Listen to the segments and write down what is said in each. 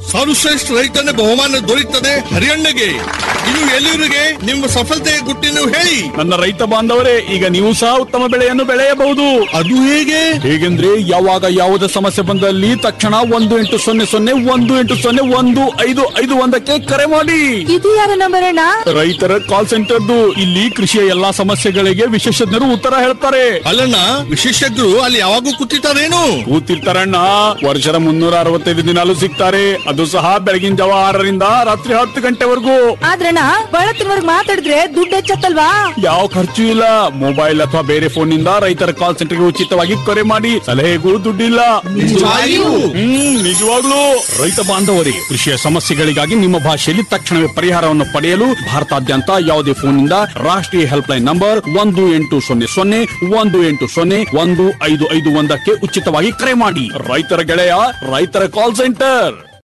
ಸರ್ವಶ್ರೇಷ್ಠ ರೈತನ ಬಹುಮಾನ ದೊರೆಯುತ್ತದೆ ಹರಿಯಣ್ಣಗೆ ಇದು ಎಲ್ಲಿವರಿಗೆ ನಿಮ್ಮ ಸಫಲತೆಯ ಗುಟ್ಟಿನ ಹೇಳಿ ನನ್ನ ರೈತ ಬಾಂಧವರೇ ಈಗ ನೀವು ಸಹ ಉತ್ತಮ ಬೆಳೆಯನ್ನು ಬೆಳೆಯಬಹುದು ಅದು ಹೇಗೆ ಹೇಗೆಂದ್ರೆ ಯಾವಾಗ ಯಾವುದೇ ಸಮಸ್ಯೆ ಬಂದಲ್ಲಿ ತಕ್ಷಣ ಒಂದು ಎಂಟು ಸೊನ್ನೆ ಸೊನ್ನೆ ಒಂದು ಎಂಟು ಸೊನ್ನೆ ಒಂದು ಐದು ಐದು ಒಂದಕ್ಕೆ ಕರೆ ಮಾಡಿ ಇದು ಯಾರ ನಂಬರ್ ಅಣ್ಣ ರೈತರ ಕಾಲ್ ಸೆಂಟರ್ದು ಇಲ್ಲಿ ಕೃಷಿಯ ಎಲ್ಲಾ ಸಮಸ್ಯೆಗಳಿಗೆ ವಿಶೇಷಜ್ಞರು ಉತ್ತರ ಹೇಳ್ತಾರೆ ಅಲ್ಲಣ್ಣ ವಿಶೇಷಜ್ಞರು ಅಲ್ಲಿ ಯಾವಾಗೂ ಕೂತಿರ್ತಾರೇನು ಕೂತಿರ್ತಾರಣ್ಣ ವರ್ಷದ ಮುನ್ನೂರ ಅರವತ್ತೈದು ದಿನಾಲು ಸಿಗ್ತಾರೆ ಅದು ಸಹ ಬೆಳಗಿನ ಜಾವ ಆರರಿಂದ ರಾತ್ರಿ ಹತ್ತು ಗಂಟೆವರೆಗೂ ಆದ್ರಣ್ಣ ಬಳತ್ತಿನವರ್ಗ್ ಮಾತಾಡಿದ್ರೆ ದುಡ್ಡು ಹೆಚ್ಚತ್ತಲ್ವಾ ಯಾವ ಖರ್ಚು ಇಲ್ಲ ಮೊಬೈಲ್ ಅಥವಾ ಬೇರೆ ಫೋನ್ ನಿಂದ ರೈತರ ಕಾಲ್ ಸೆಂಟರ್ಗೆ ಉಚಿತವಾಗಿ ಕರೆ ಮಾಡಿ ಸಲಹೆಗಳು ದುಡ್ಡಿಲ್ಲ ನಿಜವಾಗಿಯೂ? ಹ್ಮ್ ನಿಜವಾಗ್ಲೂ ರೈತ ಬಾಂಧವರಿಗೆ ಕೃಷಿಯ ಸಮಸ್ಯೆಗಳಿಗಾಗಿ ನಿಮ್ಮ ಭಾಷೆಯಲ್ಲಿ ತಕ್ಷಣವೇ ಪರಿಹಾರವನ್ನು ಪಡೆಯಲು ಭಾರತಾದ್ಯಂತ ಯಾವುದೇ ಫೋನ್ನಿಂದ ರಾಷ್ಟ್ರೀಯ ಹೆಲ್ಪ್ ಲೈನ್ ನಂಬರ್ ಒಂದು ಎಂಟು ಸೊನ್ನೆ ಸೊನ್ನೆ ಒಂದು ಎಂಟು ಸೊನ್ನೆ ಒಂದು ಐದು ಐದು ಒಂದಕ್ಕೆ ಉಚಿತವಾಗಿ ಕರೆ ಮಾಡಿ ರೈತರ ಗೆಳೆಯ ರೈತರ ಕಾಲ್ ಸೆಂಟರ್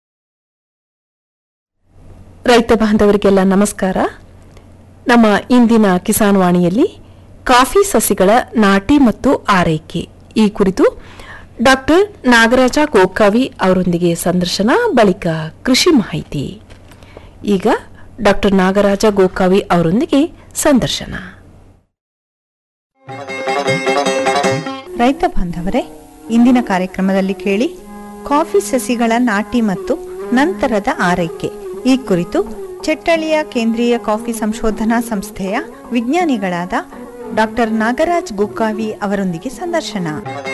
ರೈತ ಬಾಂಧವರಿಗೆಲ್ಲ ನಮಸ್ಕಾರ ನಮ್ಮ ಇಂದಿನ ಕಿಸಾನ್ ವಾಣಿಯಲ್ಲಿ ಕಾಫಿ ಸಸಿಗಳ ನಾಟಿ ಮತ್ತು ಆರೈಕೆ ಈ ಕುರಿತು ಡಾಕ್ಟರ್ ನಾಗರಾಜ ಗೋಕಾವಿ ಅವರೊಂದಿಗೆ ಸಂದರ್ಶನ ಬಳಿಕ ಕೃಷಿ ಮಾಹಿತಿ ಈಗ ಡಾಕ್ಟರ್ ನಾಗರಾಜ ಗೋಕಾವಿ ಅವರೊಂದಿಗೆ ಸಂದರ್ಶನ ರೈತ ಬಾಂಧವರೇ ಇಂದಿನ ಕಾರ್ಯಕ್ರಮದಲ್ಲಿ ಕೇಳಿ ಕಾಫಿ ಸಸಿಗಳ ನಾಟಿ ಮತ್ತು ನಂತರದ ಆರೈಕೆ ಈ ಕುರಿತು ಚೆಟ್ಟಳ್ಳಿಯ ಕೇಂದ್ರೀಯ ಕಾಫಿ ಸಂಶೋಧನಾ ಸಂಸ್ಥೆಯ ವಿಜ್ಞಾನಿಗಳಾದ ಡಾಕ್ಟರ್ ನಾಗರಾಜ್ ಗುಕ್ಕಾವಿ ಅವರೊಂದಿಗೆ ಸಂದರ್ಶನ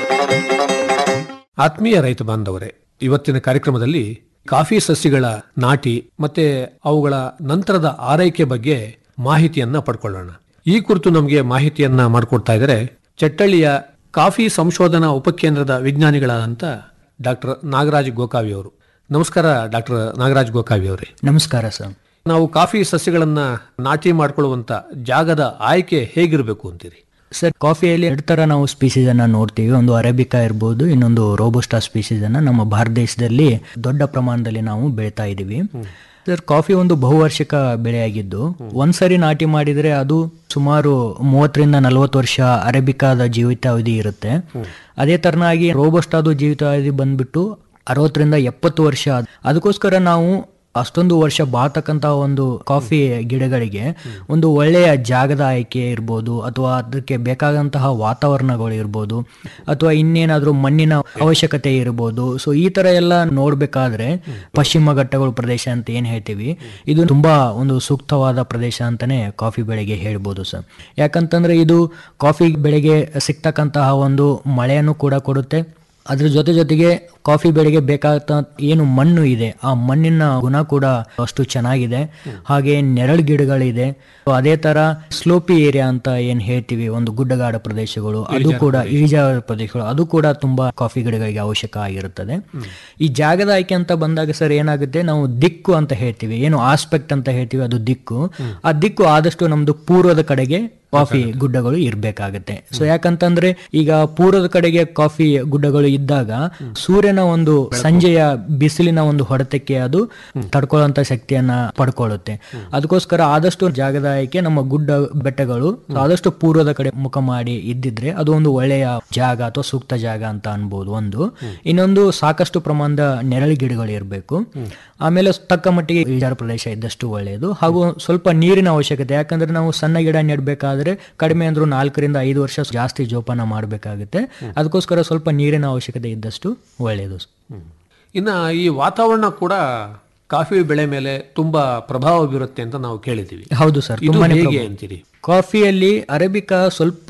ಆತ್ಮೀಯ ರೈತ ಬಾಂಧವರೇ ಇವತ್ತಿನ ಕಾರ್ಯಕ್ರಮದಲ್ಲಿ ಕಾಫಿ ಸಸ್ಯಗಳ ನಾಟಿ ಮತ್ತೆ ಅವುಗಳ ನಂತರದ ಆರೈಕೆ ಬಗ್ಗೆ ಮಾಹಿತಿಯನ್ನ ಪಡ್ಕೊಳ್ಳೋಣ ಈ ಕುರಿತು ನಮಗೆ ಮಾಹಿತಿಯನ್ನ ಮಾಡಿಕೊಡ್ತಾ ಇದ್ದಾರೆ ಚಟ್ಟಳ್ಳಿಯ ಕಾಫಿ ಸಂಶೋಧನಾ ಉಪಕೇಂದ್ರದ ವಿಜ್ಞಾನಿಗಳಾದಂಥ ಡಾಕ್ಟರ್ ನಾಗರಾಜ್ ಗೋಕಾವಿ ಅವರು ನಮಸ್ಕಾರ ಡಾಕ್ಟರ್ ನಾಗರಾಜ್ ಗೋಕಾವಿ ಅವರೇ ನಮಸ್ಕಾರ ಸರ್ ನಾವು ಕಾಫಿ ಸಸ್ಯಗಳನ್ನ ನಾಟಿ ಮಾಡ್ಕೊಳ್ಳುವಂತ ಜಾಗದ ಆಯ್ಕೆ ಹೇಗಿರಬೇಕು ಅಂತೀರಿ ಸರ್ ಕಾಫಿಯಲ್ಲಿ ಎರಡು ತರ ನಾವು ಸ್ಪೀಸೀಸ್ ಅನ್ನ ನೋಡ್ತೀವಿ ಒಂದು ಅರೇಬಿಕಾ ಇರ್ಬೋದು ಇನ್ನೊಂದು ರೋಬೋಸ್ಟಾ ಸ್ಪೀಸೀಸ್ ಅನ್ನ ನಮ್ಮ ಭಾರತ ದೇಶದಲ್ಲಿ ದೊಡ್ಡ ಪ್ರಮಾಣದಲ್ಲಿ ನಾವು ಬೆಳಿತಾ ಇದೀವಿ ಸರ್ ಕಾಫಿ ಒಂದು ಬಹುವಾರ್ಷಿಕ ಬೆಳೆಯಾಗಿದ್ದು ಒಂದ್ಸರಿ ನಾಟಿ ಮಾಡಿದ್ರೆ ಅದು ಸುಮಾರು ಮೂವತ್ತರಿಂದ ನಲವತ್ತು ವರ್ಷ ಅರೇಬಿಕಾದ ಜೀವಿತಾವಧಿ ಇರುತ್ತೆ ಅದೇ ತರನಾಗಿ ರೋಬೋಸ್ಟಾದು ಜೀವಿತಾವಧಿ ಬಂದ್ಬಿಟ್ಟು ಅರವತ್ತರಿಂದ ಎಪ್ಪತ್ತು ವರ್ಷ ಅದಕ್ಕೋಸ್ಕರ ನಾವು ಅಷ್ಟೊಂದು ವರ್ಷ ಬಾಳ್ತಕ್ಕಂತ ಒಂದು ಕಾಫಿ ಗಿಡಗಳಿಗೆ ಒಂದು ಒಳ್ಳೆಯ ಜಾಗದ ಆಯ್ಕೆ ಇರ್ಬೋದು ಅಥವಾ ಅದಕ್ಕೆ ಬೇಕಾದಂತಹ ವಾತಾವರಣಗಳು ಇರ್ಬೋದು ಅಥವಾ ಇನ್ನೇನಾದ್ರೂ ಮಣ್ಣಿನ ಅವಶ್ಯಕತೆ ಇರ್ಬೋದು ಸೊ ಈ ತರ ಎಲ್ಲ ನೋಡ್ಬೇಕಾದ್ರೆ ಪಶ್ಚಿಮ ಘಟ್ಟಗಳು ಪ್ರದೇಶ ಅಂತ ಏನ್ ಹೇಳ್ತೀವಿ ಇದು ತುಂಬಾ ಒಂದು ಸೂಕ್ತವಾದ ಪ್ರದೇಶ ಅಂತಾನೆ ಕಾಫಿ ಬೆಳೆಗೆ ಹೇಳ್ಬೋದು ಸರ್ ಯಾಕಂತಂದ್ರೆ ಇದು ಕಾಫಿ ಬೆಳೆಗೆ ಸಿಗ್ತಕ್ಕಂತಹ ಒಂದು ಮಳೆಯನ್ನು ಕೂಡ ಕೊಡುತ್ತೆ ಅದ್ರ ಜೊತೆ ಜೊತೆಗೆ ಕಾಫಿ ಬೆಳೆಗೆ ಬೇಕಾದ ಏನು ಮಣ್ಣು ಇದೆ ಆ ಮಣ್ಣಿನ ಗುಣ ಕೂಡ ಅಷ್ಟು ಚೆನ್ನಾಗಿದೆ ಹಾಗೆ ನೆರಳು ಗಿಡಗಳಿದೆ ಅದೇ ತರ ಸ್ಲೋಪಿ ಏರಿಯಾ ಅಂತ ಏನ್ ಹೇಳ್ತೀವಿ ಒಂದು ಗುಡ್ಡಗಾಡ ಪ್ರದೇಶಗಳು ಅದು ಕೂಡ ಇಳಿಜಾರ ಪ್ರದೇಶಗಳು ಅದು ಕೂಡ ತುಂಬಾ ಕಾಫಿ ಗಿಡಗಳಿಗೆ ಅವಶ್ಯಕ ಆಗಿರುತ್ತದೆ ಈ ಜಾಗದ ಆಯ್ಕೆ ಅಂತ ಬಂದಾಗ ಸರ್ ಏನಾಗುತ್ತೆ ನಾವು ದಿಕ್ಕು ಅಂತ ಹೇಳ್ತೀವಿ ಏನು ಆಸ್ಪೆಕ್ಟ್ ಅಂತ ಹೇಳ್ತೀವಿ ಅದು ದಿಕ್ಕು ಆ ದಿಕ್ಕು ಆದಷ್ಟು ನಮ್ದು ಪೂರ್ವದ ಕಡೆಗೆ ಕಾಫಿ ಗುಡ್ಡಗಳು ಇರ್ಬೇಕಾಗತ್ತೆ ಸೊ ಯಾಕಂತಂದ್ರೆ ಈಗ ಪೂರ್ವದ ಕಡೆಗೆ ಕಾಫಿ ಗುಡ್ಡಗಳು ಇದ್ದಾಗ ಸೂರ್ಯನ ಒಂದು ಸಂಜೆಯ ಬಿಸಿಲಿನ ಒಂದು ಹೊಡೆತಕ್ಕೆ ಅದು ತಡ್ಕೊಳ್ಳುವಂತ ಶಕ್ತಿಯನ್ನ ಪಡ್ಕೊಳ್ಳುತ್ತೆ ಅದಕ್ಕೋಸ್ಕರ ಆದಷ್ಟು ಜಾಗದ ಆಯ್ಕೆ ನಮ್ಮ ಗುಡ್ಡ ಬೆಟ್ಟಗಳು ಆದಷ್ಟು ಪೂರ್ವದ ಕಡೆ ಮುಖ ಮಾಡಿ ಇದ್ದಿದ್ರೆ ಅದು ಒಂದು ಒಳ್ಳೆಯ ಜಾಗ ಅಥವಾ ಸೂಕ್ತ ಜಾಗ ಅಂತ ಅನ್ಬೋದು ಒಂದು ಇನ್ನೊಂದು ಸಾಕಷ್ಟು ಪ್ರಮಾಣದ ನೆರಳು ಗಿಡಗಳು ಇರಬೇಕು ಆಮೇಲೆ ತಕ್ಕ ಮಟ್ಟಿಗೆ ಇಳಿಜಾರು ಪ್ರದೇಶ ಇದ್ದಷ್ಟು ಒಳ್ಳೆಯದು ಹಾಗೂ ಸ್ವಲ್ಪ ನೀರಿನ ಅವಶ್ಯಕತೆ ಯಾಕಂದ್ರೆ ನಾವು ಸಣ್ಣ ಗಿಡ ನೆಡಬೇಕಾದ್ರೆ ಕಡಿಮೆ ಅಂದ್ರೂ ನಾಲ್ಕರಿಂದ ಐದು ವರ್ಷ ಜಾಸ್ತಿ ಜೋಪಾನ ಮಾಡಬೇಕಾಗುತ್ತೆ ಅದಕ್ಕೋಸ್ಕರ ಸ್ವಲ್ಪ ನೀರಿನ ಅವಶ್ಯಕತೆ ಇದ್ದಷ್ಟು ಒಳ್ಳೆಯದು ಇನ್ನ ಈ ವಾತಾವರಣ ಕೂಡ ಕಾಫಿ ಬೆಳೆ ಮೇಲೆ ತುಂಬಾ ಪ್ರಭಾವ ಬೀರುತ್ತೆ ಅಂತ ನಾವು ಕೇಳಿದ್ದೀವಿ ಹೌದು ಸರ್ ಇದು ತುಂಬಾನೇ ಹೇಗೆ ಪ್ರಭಾವ. ಅಂತೀರಿ ಕಾಫಿಯಲ್ಲಿ ಅರೇಬಿಕಾ ಸ್ವಲ್ಪ